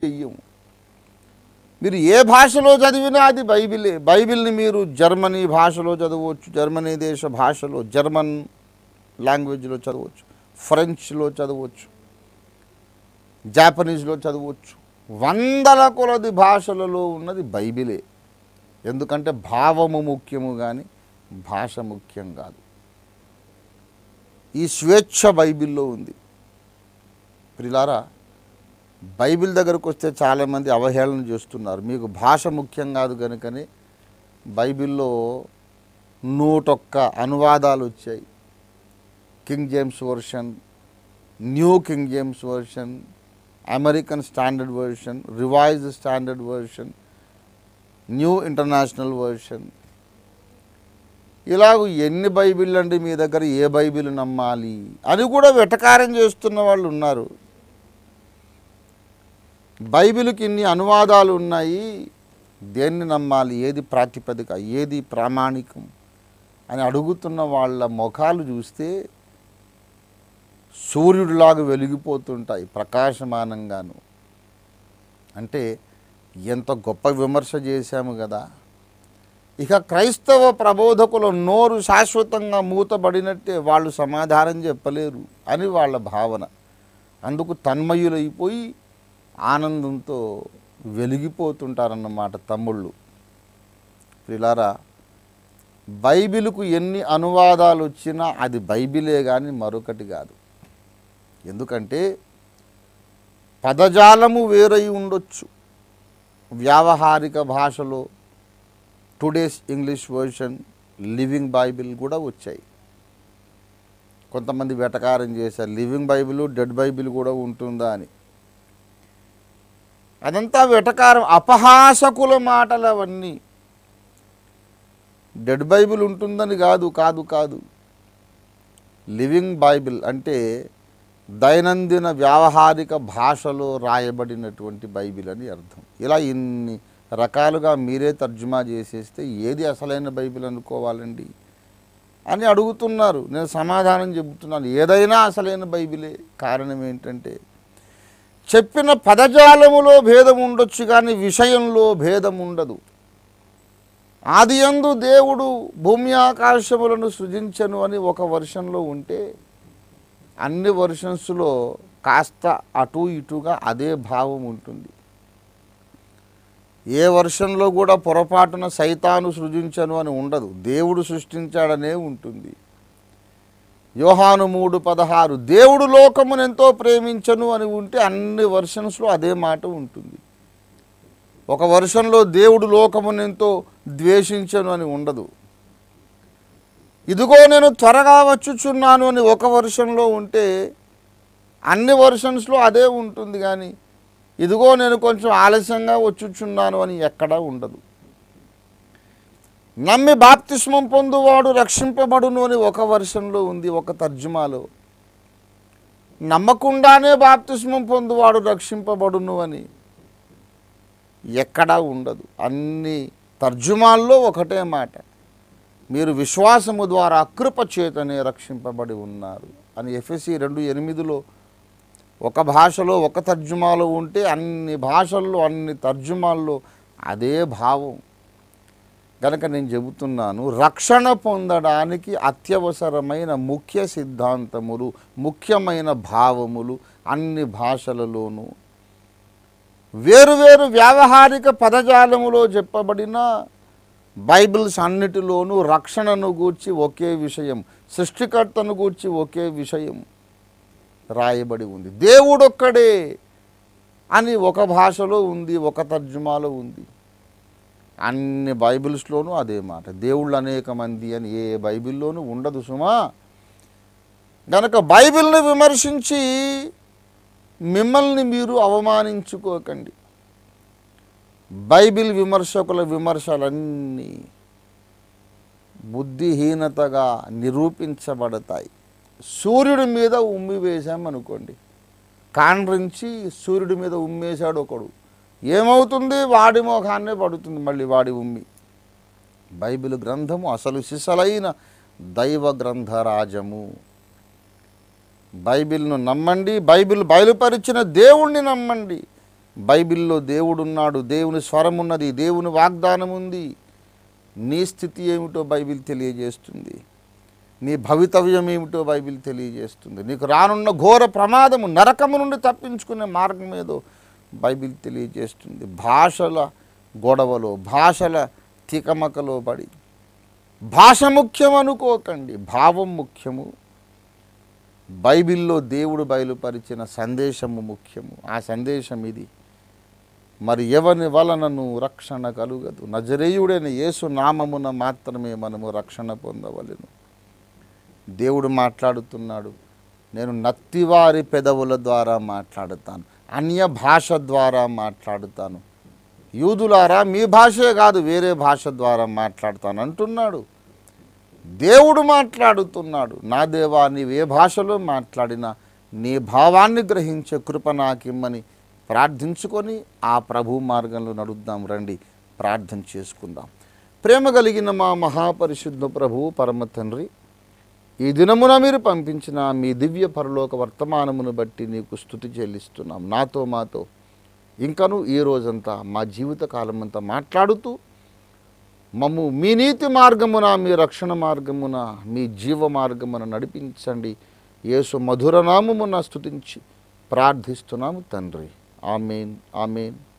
చెయ్యం మీరు ఏ భాషలో చదివినా అది బైబిలే బైబిల్ని మీరు జర్మనీ భాషలో చదవచ్చు జర్మనీ దేశ భాషలో జర్మన్ లాంగ్వేజ్లో చదవచ్చు ఫ్రెంచ్లో చదవచ్చు జాపనీస్లో చదవచ్చు వందల కొలది భాషలలో ఉన్నది బైబిలే ఎందుకంటే భావము ముఖ్యము కానీ భాష ముఖ్యం కాదు ఈ స్వేచ్ఛ బైబిల్లో ఉంది ప్రిలారా బైబిల్ దగ్గరకు వస్తే చాలామంది అవహేళన చేస్తున్నారు మీకు భాష ముఖ్యం కాదు కనుకనే బైబిల్లో నూటొక్క అనువాదాలు వచ్చాయి King James version new King James version American standard version revised standard version new international version ఇలాగ ఎన్ని బైబిల్ అండి మీ దగ్గర ఏ బైబిల్ నమ్మాలి అని కూడా వెటకారం చేస్తున్న వాళ్ళు ఉన్నారు బైబిల్కి ఇన్ని అనువాదాలు ఉన్నాయి దేన్ని నమ్మాలి ఏది ప్రాతిపదిక ఏది ప్రామాణికం అని అడుగుతున్న వాళ్ళ ముఖాలు చూస్తే సూర్యుడిలాగా వెలిగిపోతుంటాయి ప్రకాశమానంగాను అంటే ఎంత గొప్ప విమర్శ చేశాము కదా ఇక క్రైస్తవ ప్రబోధకుల నోరు శాశ్వతంగా మూతబడినట్టే వాళ్ళు సమాధానం చెప్పలేరు అని వాళ్ళ భావన అందుకు తన్మయులైపోయి ఆనందంతో వెలిగిపోతుంటారన్నమాట తమ్ముళ్ళు ప్రిలారా బైబిల్కు ఎన్ని అనువాదాలు వచ్చినా అది బైబిలే కానీ మరొకటి కాదు ఎందుకంటే పదజాలము వేరై ఉండొచ్చు వ్యావహారిక భాషలో today's English version living Bible కూడా వచ్చాయి కొంతమంది వెటకారం చేశారు లివింగ్ బైబిల్ డెడ్ బైబిల్ కూడా ఉంటుందా అని అదంతా వెటకారం అపహాసకుల మాటలు అవన్నీ డెడ్ బైబిల్ ఉంటుందని కాదు కాదు కాదు లివింగ్ బైబిల్ అంటే దైనందిన వ్యావహారిక భాషలో రాయబడినటువంటి బైబిల్ అని అర్థం ఇలా ఇన్ని రకాలుగా మీరే తర్జుమా చేసేస్తే ఏది అసలైన బైబిల్ అనుకోవాలండి అని అడుగుతున్నారు నేను సమాధానం చెబుతున్నాను ఏదైనా అసలైన బైబిలే కారణం ఏంటంటే చెప్పిన పదజాలములో భేదం ఉండొచ్చు కానీ విషయంలో భేదం ఉండదు ఆది యందు దేవుడు భూమి ఆకాశములను సృజించను అని ఒక వర్షంలో ఉంటే అన్ని వర్షన్స్లో కాస్త అటు ఇటుగా అదే భావం ఉంటుంది ఏ వర్షంలో కూడా పొరపాటున సైతాను సృజించను అని ఉండదు దేవుడు సృష్టించాడనే ఉంటుంది యోహాను మూడు పదహారు దేవుడు లోకమును ఎంతో ప్రేమించను అని ఉంటే అన్ని వర్షన్స్లో అదే మాట ఉంటుంది ఒక వర్షంలో దేవుడు లోకమును ఎంతో ద్వేషించను అని ఉండదు ఇదిగో నేను త్వరగా వచ్చుచున్నాను అని ఒక వర్షంలో ఉంటే అన్ని వర్షన్స్లో అదే ఉంటుంది కానీ ఇదిగో నేను కొంచెం ఆలస్యంగా వచ్చుచున్నాను అని ఎక్కడా ఉండదు నమ్మి బాప్తిస్మం పొందువాడు రక్షింపబడును అని ఒక వర్షంలో ఉంది ఒక తర్జుమాలో నమ్మకుండానే బాప్తిస్మం పొందువాడు రక్షింపబడును అని ఎక్కడా ఉండదు అన్ని తర్జుమాల్లో ఒకటే మాట మీరు విశ్వాసము ద్వారా కృప చేతనే రక్షింపబడి ఉన్నారు అని ఎఫ్ఎస్సి రెండు ఎనిమిదిలో ఒక భాషలో ఒక తర్జుమాలో ఉంటే అన్ని భాషల్లో అన్ని తర్జుమాల్లో అదే భావం గనక నేను చెబుతున్నాను రక్షణ పొందడానికి అత్యవసరమైన ముఖ్య సిద్ధాంతములు ముఖ్యమైన భావములు అన్ని భాషలలోనూ వేరువేరు వ్యావహారిక పదజాలములో చెప్పబడిన బైబిల్స్ అన్నిటిలోనూ రక్షణను గూర్చి ఒకే విషయం సృష్టికర్తను గూర్చి ఒకే విషయం రాయబడి ఉంది దేవుడొక్కడే అని ఒక భాషలో ఉంది ఒక తర్జుమాలో ఉంది అన్ని బైబిల్స్లోనూ అదే మాట దేవుళ్ళు అనేక మంది అని ఏ బైబిల్లోనూ ఉండదు సుమా గనక బైబిల్ని విమర్శించి మిమ్మల్ని మీరు అవమానించుకోకండి బైబిల్ విమర్శకుల విమర్శలన్నీ బుద్ధిహీనతగా నిరూపించబడతాయి సూర్యుడి మీద ఉమ్మి వేశామనుకోండి కాండ్రించి సూర్యుడి మీద ఉమ్మేశాడు ఒకడు ఏమవుతుంది వాడి మోఖాన్నే పడుతుంది మళ్ళీ వాడి ఉమ్మి బైబిల్ గ్రంథము అసలు సిసలైన దైవ గ్రంథరాజము బైబిల్ను నమ్మండి బైబిల్ బయలుపరిచిన దేవుణ్ణి నమ్మండి బైబిల్లో దేవుడు ఉన్నాడు దేవుని స్వరం ఉన్నది దేవుని వాగ్దానం ఉంది నీ స్థితి ఏమిటో బైబిల్ తెలియజేస్తుంది నీ భవితవ్యం ఏమిటో బైబిల్ తెలియజేస్తుంది నీకు రానున్న ఘోర ప్రమాదము నరకము నుండి తప్పించుకునే మార్గం ఏదో బైబిల్ తెలియజేస్తుంది భాషల గొడవలో భాషల తికమకలో పడి భాష ముఖ్యం అనుకోకండి భావం ముఖ్యము బైబిల్లో దేవుడు బయలుపరిచిన సందేశము ముఖ్యము ఆ సందేశం ఇది మరి ఎవని వలనను రక్షణ కలుగదు నజరేయుడైన యేసు నామమున మాత్రమే మనము రక్షణ పొందవలెను దేవుడు మాట్లాడుతున్నాడు నేను నత్తివారి పెదవుల ద్వారా మాట్లాడుతాను అన్య భాష ద్వారా మాట్లాడుతాను యూదులారా మీ భాషే కాదు వేరే భాష ద్వారా మాట్లాడతాను అంటున్నాడు దేవుడు మాట్లాడుతున్నాడు నా దేవా నీవు ఏ భాషలో మాట్లాడినా నీ భావాన్ని గ్రహించే కృప నాకిమ్మని ప్రార్థించుకొని ఆ ప్రభు మార్గంలో నడుద్దాం రండి ప్రార్థన చేసుకుందాం ప్రేమ కలిగిన మా మహాపరిశుద్ధ ప్రభు పరమ తండ్రి ఈ దినమున మీరు పంపించిన మీ దివ్య పరలోక వర్తమానమును బట్టి నీకు స్థుతి చెల్లిస్తున్నాం నాతో మాతో ఇంకను ఈ రోజంతా మా జీవిత కాలమంతా మాట్లాడుతూ మమ్ము మీ నీతి మార్గమున మీ రక్షణ మార్గమున మీ జీవ మార్గమున నడిపించండి యేసు మధురనామమున స్తుతించి ప్రార్థిస్తున్నాము తండ్రి ఆమెన్ ఆమెన్